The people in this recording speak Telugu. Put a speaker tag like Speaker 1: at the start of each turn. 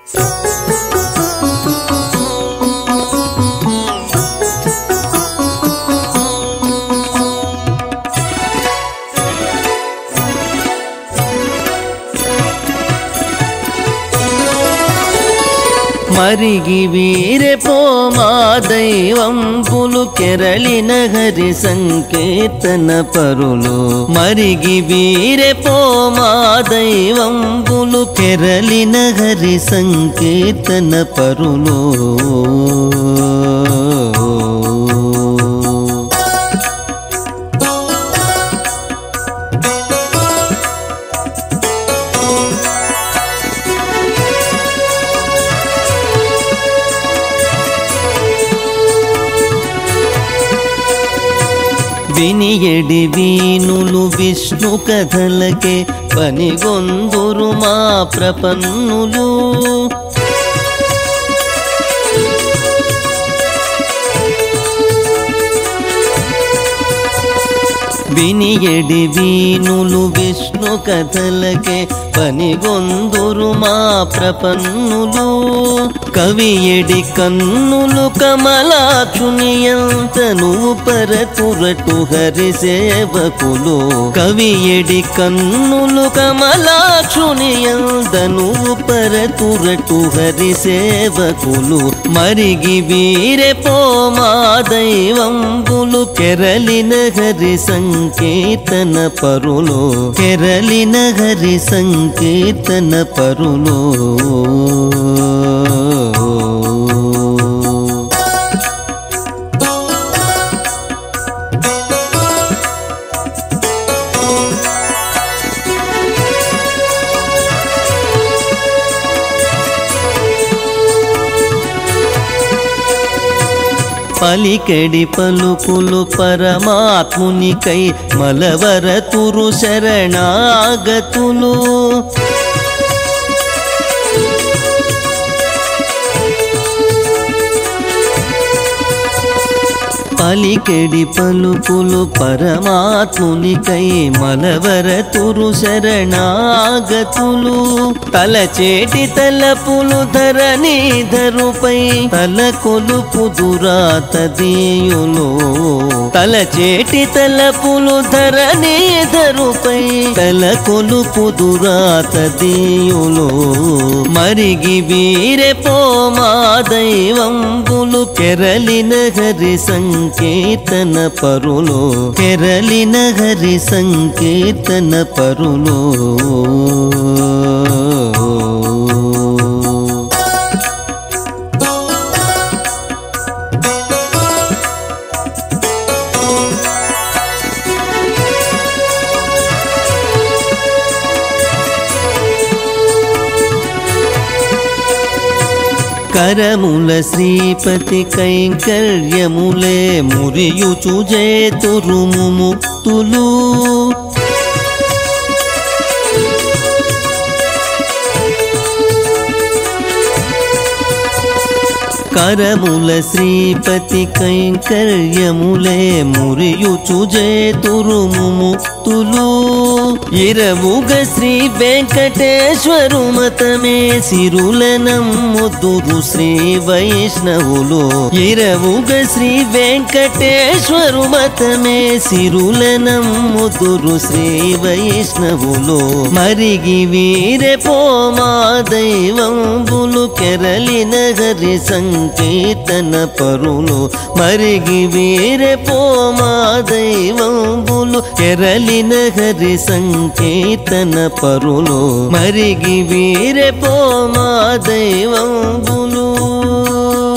Speaker 1: మరిగి వీరె పోమా దైవం పులు కెరళిన హరి సంకీర్తన పరులు మరిగి వీరె పోమా దైవం పులు కెరళిన హరి సంకీర్తన పరులు వినియడి వీనులు విష్ణు కథలకే పనిగొందురు మా ప్రపన్నులు వినియడి వీనులు విష్ణు కథలకే పనిగొందురు మా ప్రపన్నులు కవియడి కన్నులు కమలాక్షునియంత నువ్వు పరతురటు హరి సేవకులు కవియడి కన్నులు కమలాక్షునియంత నువ్వు పరతురటు హరి సేవకులు మరిగి వీరె పోమా దైవంబులు కెరలిన హరి సంకీర్తన పరులు కెరలిన హరి సంకీర్తన పరులు పలికెడి పలుకులు పరమాత్మునికై మలవర తురు శరణాగతులు పలికెడి పలుకులు పరమాత్మునికై మలవర తురు శరణాగతులు తలచేటి తలపులు ధరణి ధరుపై తల కొలుపు దురాత దీయులు తలచేటి తలపులు ధరణి ధరుపై తల కొలుపు దురాత దీయులు మరిగి వీరె పోమా దైవంబులు కెరలిన హరి సంకీర్తన పరులు కెరలిన హరి సంకీర్తన పరులు కరముల శ్రీపతి కైంకర్యములే మురియుచు జేతురుము ముక్తులు కరముల శ్రీపతి కైంకర్యములే మురియుచు జేతురుము ముక్తులు ఇరవుగ శ్రీ వెంకటేశ్వరు మతమే సిరుల నమ్ముతురు శ్రీ వైష్ణవులు ఇరవుగ శ్రీ వెంకటేశ్వరు మతమే సిరుల నమ్ముతురు శ్రీ వైష్ణవులు మరిగి వీరె పోమా దైవంబులు కెరలిన హరి సంకీర్తన పరులు మరిగి వీరె పోమా దైవంబులు కెరలిన హరి సంకీర్తన పరులు మరిగి వీరె పోమా దైవంబులు